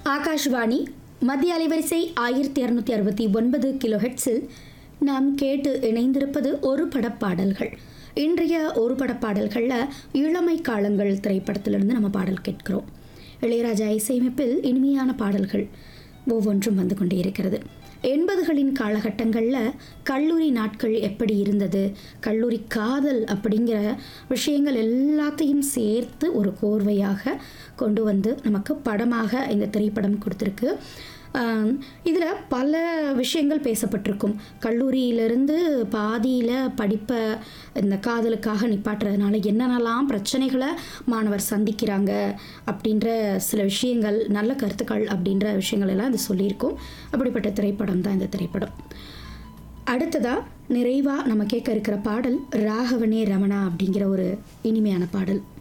ஆகாஷ்வாணி மத்திய அலைவரிசை ஆயிரத்தி இரநூத்தி அறுபத்தி ஒன்பது கிலோ ஹெட்ஸில் நாம் கேட்டு இணைந்திருப்பது ஒரு படப்பாடல்கள் இன்றைய ஒரு படப்பாடல்களில் இளமை காலங்கள் திரைப்படத்திலிருந்து நம்ம பாடல் கேட்கிறோம் இளையராஜா இசையமைப்பில் இனிமையான பாடல்கள் ஒவ்வொன்றும் வந்து கொண்டே இருக்கிறது எண்பதுகளின் காலகட்டங்களில் கல்லூரி நாட்கள் எப்படி இருந்தது கல்லூரி காதல் அப்படிங்கிற விஷயங்கள் எல்லாத்தையும் சேர்த்து ஒரு கோர்வையாக கொண்டு வந்து நமக்கு படமாக இந்த திரைப்படம் கொடுத்துருக்கு இதில் பல விஷயங்கள் பேசப்பட்டிருக்கும் கல்லூரியிலிருந்து பாதியில் படிப்பை இந்த காதலுக்காக நிப்பாட்டுறதுனால என்னென்னலாம் பிரச்சனைகளை மாணவர் சந்திக்கிறாங்க அப்படின்ற சில விஷயங்கள் நல்ல கருத்துக்கள் அப்படின்ற விஷயங்கள் எல்லாம் இது சொல்லியிருக்கோம் அப்படிப்பட்ட திரைப்படம் தான் இந்த திரைப்படம் அடுத்ததாக நிறைவாக நம்ம கேட்க இருக்கிற பாடல் ராகவனே ரமணா அப்படிங்கிற ஒரு இனிமையான பாடல்